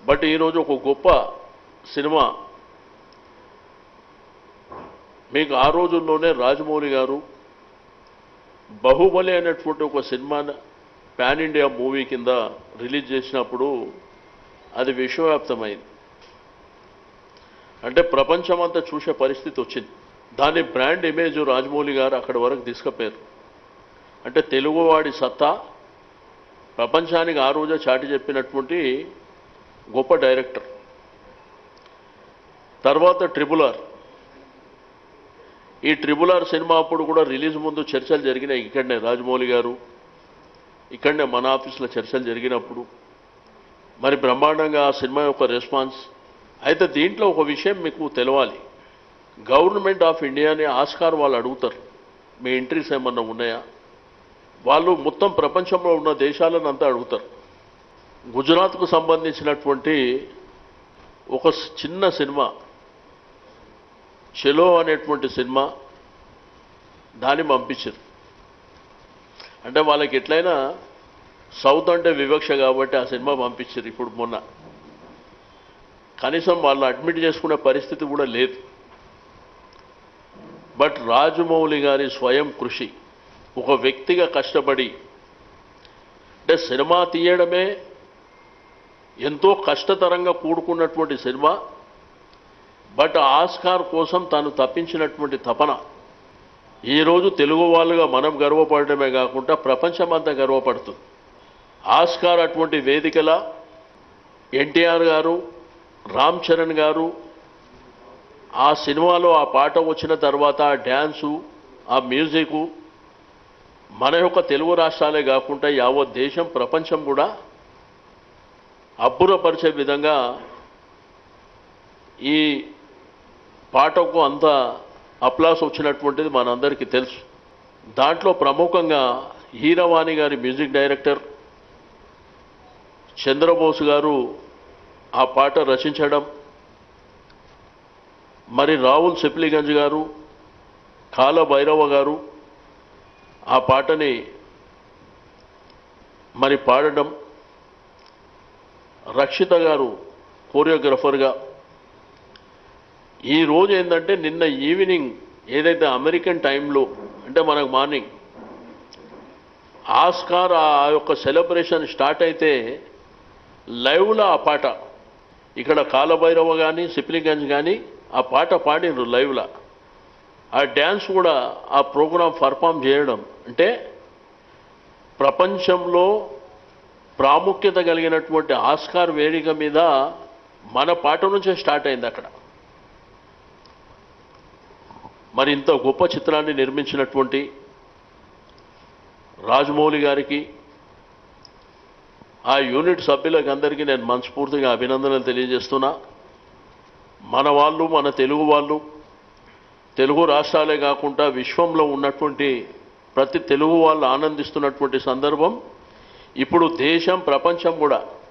but ఈరోజు ఒక గొప్ప సినిమా మీకు ఆ రోజుల్లోనే రాజమౌళి గారు బాహుబలి అనేటువంటి ఒక సినిమా పాన్ ఇండియా మూవీ కింద రిలీజ్ చేసినప్పుడు అది విశ్వవ్యాప్తమైంది అంటే ప్రపంచమంతా చూసే పరిస్థితి వచ్చింది దాని బ్రాండ్ ఇమేజ్ రాజమౌళి గారు అక్కడి వరకు తీసుకుపోయారు అంటే తెలుగువాడి సత్తా ప్రపంచానికి ఆ రోజే చాటి చెప్పినటువంటి గొప్ప డైరెక్టర్ తర్వాత ట్రిబుల్ ఆర్ ఈ ట్రిబుల్ ఆర్ సినిమా అప్పుడు కూడా రిలీజ్ ముందు చర్చలు జరిగినాయి ఇక్కడనే రాజమౌళి గారు ఇక్కడనే మన ఆఫీస్లో చర్చలు జరిగినప్పుడు మరి బ్రహ్మాండంగా ఆ సినిమా యొక్క రెస్పాన్స్ అయితే దీంట్లో ఒక విషయం మీకు తెలవాలి గవర్నమెంట్ ఆఫ్ ఇండియాని ఆస్కార్ వాళ్ళు అడుగుతారు మీ ఎంట్రీస్ ఏమన్నా ఉన్నాయా వాళ్ళు మొత్తం ప్రపంచంలో ఉన్న దేశాలను అంతా అడుగుతారు గుజరాత్కు సంబంధించినటువంటి ఒక స్- చిన్న సినిమా చెలో అనేటువంటి సినిమా దాన్ని పంపించారు అంటే వాళ్ళకి ఎట్లయినా సౌత్ అంటే వివక్ష కాబట్టి ఆ సినిమా పంపించారు ఇప్పుడు మొన్న కనీసం వాళ్ళు అడ్మిట్ చేసుకునే పరిస్థితి కూడా లేదు బట్ రాజమౌళి గారి స్వయం కృషి ఒక వ్యక్తిగా కష్టపడి అంటే సినిమా తీయడమే ఎంతో కష్టతరంగా కూడుకున్నటువంటి సినిమా బట్ ఆస్కార్ కోసం తాను తప్పించినటువంటి తపన ఈరోజు తెలుగు వాళ్ళుగా మనం గర్వపడటమే కాకుండా ప్రపంచమంతా గర్వపడుతుంది ఆస్కార్ అటువంటి వేదికల ఎన్టీఆర్ గారు రామ్ చరణ్ గారు ఆ సినిమాలో ఆ పాట వచ్చిన తర్వాత ఆ డ్యాన్సు ఆ మ్యూజిక్ మన యొక్క తెలుగు రాష్ట్రాలే కాకుండా యావత్ దేశం ప్రపంచం కూడా అబ్బురపరిచే విధంగా ఈ పాటకు అంత అప్లాస్ వచ్చినటువంటిది మనందరికీ తెలుసు దాంట్లో ప్రముఖంగా హీరవాణి గారి మ్యూజిక్ డైరెక్టర్ చంద్రబోస్ గారు ఆ పాట రచించడం మరి రాహుల్ సెప్లిగంజ్ గారు కాల భైరవ గారు ఆ పాటని మరి పాడడం రక్షిత గారు కోరియోగ్రఫర్గా ఈ రోజు ఏంటంటే నిన్న ఈవినింగ్ ఏదైతే అమెరికన్ టైంలో అంటే మనకు మార్నింగ్ ఆస్కార్ ఆ యొక్క సెలబ్రేషన్ స్టార్ట్ అయితే లైవ్లో ఆ పాట ఇక్కడ కాలభైరవ కానీ సిప్లిగంజ్ కానీ ఆ పాట పాడినరు లైవ్లో ఆ డ్యాన్స్ కూడా ఆ ప్రోగ్రాం పర్ఫామ్ చేయడం అంటే ప్రపంచంలో ప్రాముఖ్యత కలిగినటువంటి ఆస్కార్ వేదిక మీద మన పాట నుంచే స్టార్ట్ అయింది అక్కడ మరి ఇంత గొప్ప చిత్రాన్ని నిర్మించినటువంటి రాజమౌళి గారికి ఆ యూనిట్ సభ్యులకు అందరికీ నేను మనస్ఫూర్తిగా అభినందనలు తెలియజేస్తున్నా మన వాళ్ళు మన తెలుగు వాళ్ళు తెలుగు రాష్ట్రాలే కాకుండా విశ్వంలో ఉన్నటువంటి ప్రతి తెలుగు వాళ్ళు ఆనందిస్తున్నటువంటి సందర్భం ఇప్పుడు దేశం ప్రపంచం కూడా